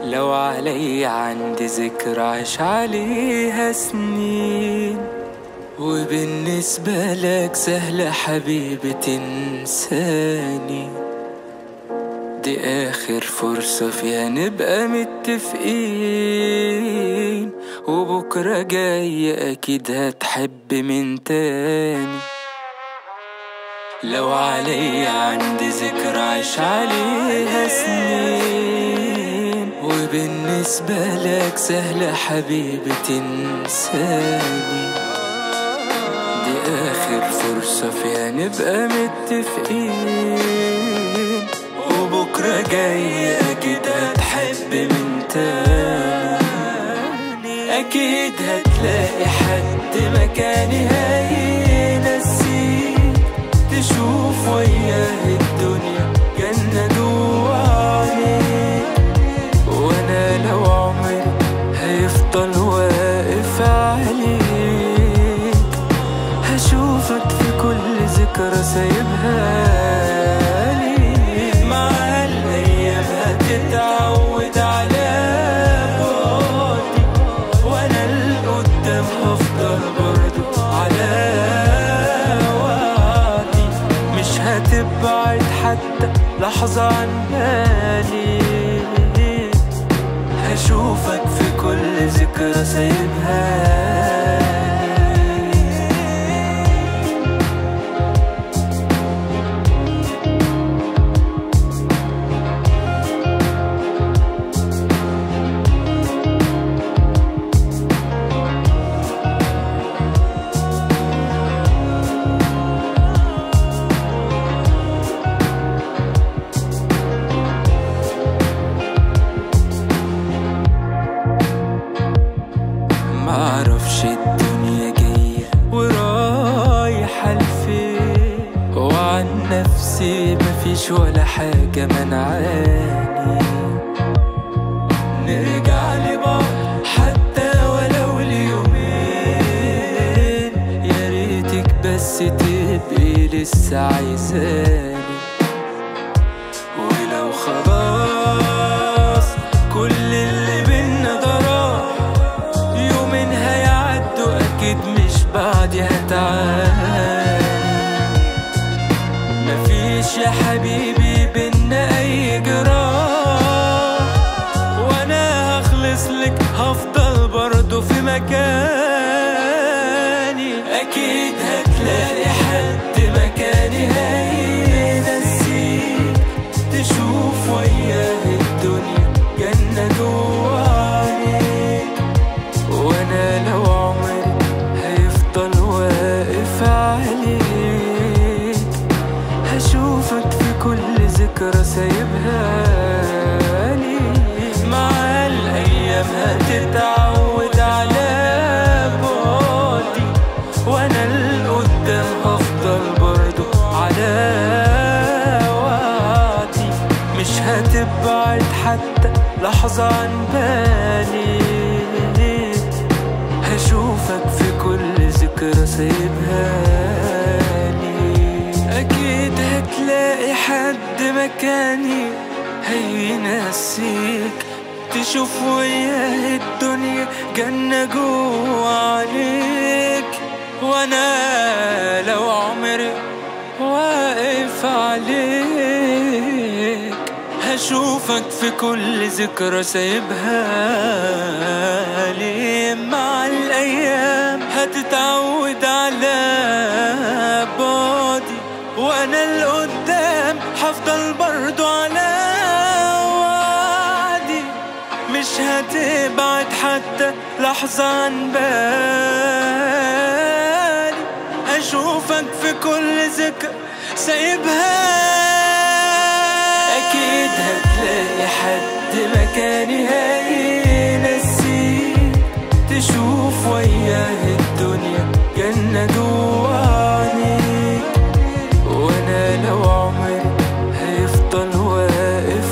لو علي عندي ذكرى عاش عليها سنين وبالنسبة لك سهلة حبيبي تنساني دي آخر فرصة فيها نبقى متفقين وبكرة جاي أكيد هتحب من تاني لو علي عندي ذكرى عاش عليها سنين وبالنسبة لك سهلة حبيبي تنساني دي آخر فرصة فيها نبقى متفقين وبكرة جاي أكيد هتحب من تاني أكيد هتلاقي حد مكاني هينسيك تشوف وياه الدنيا جنة جوا عينيك وأنا لو عمري هيفضل واقف عليك هشوفك في كل ذكرى سايبها لي مع الأيام هتتعود على بعدي وأنا لقدام هفضل برضو على وعدي مش هتبعد حتى لحظة عن بالي هشوفك في كل ذكرى سايبها لي معرفش الدنيا جاية ورايحة لفين وعن نفسي مفيش ولا حاجة منعاني نرجع لبعض حتى ولو اليومين يا ريتك بس تبقي لسه عايزاني ولو خلاص كل اللي بينا ده راح يومين هيعدوا اكيد مش بعدي هتعاني مفيش يا حبيبي بينا اي جراح وانا هخلص لك هفضل برضو في مكاني اكيد هتلاقي حد مكاني هينسيك تشوف وياه الدنيا جنة جوا عينيك وانا لو عمري هيفضل واقف عليك هشوفك في كل ذكرى سايبها لي مع الايام هتتعود على بعدي وانا لقدام هفضل برضو على وعدي مش هتبعد حتى لحظة عن بالي هشوفك في كل ذكرى سايبها لي أكيد هتلاقي حد مكاني هينسيك تشوف وياه الدنيا جنة جوا عليك وأنا لو عمري واقف عليك هشوفك في كل ذكرى سايبها لي مع الأيام هتتعود على بعدي وأنا لقدام هفضل برضو على وعدي مش هتبعد حتى لحظة عن بالي أشوفك في كل ذكر سايبها أكيد هتلاقي حد مكاني هينسيك تشوف وياه الدنيا جنة جوا عينيك وأنا لو عمري هيفضل واقف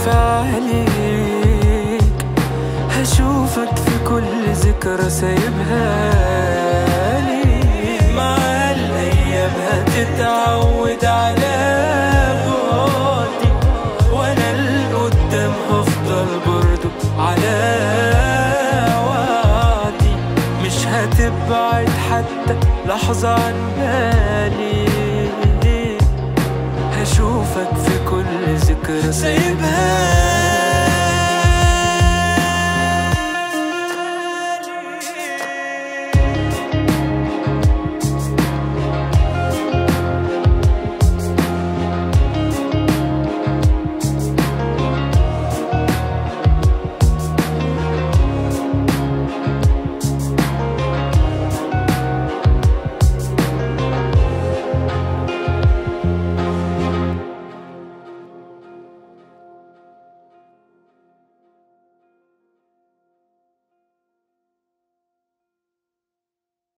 عليك هشوفك في كل ذكرى سايبها لي مع الأيام هتتعود على بعدي وأنا لقدام هفضل برضه برضو على وعدي مش هتبعد حتى لحظة عن بالي هشوفك في كل ذكرى سايبها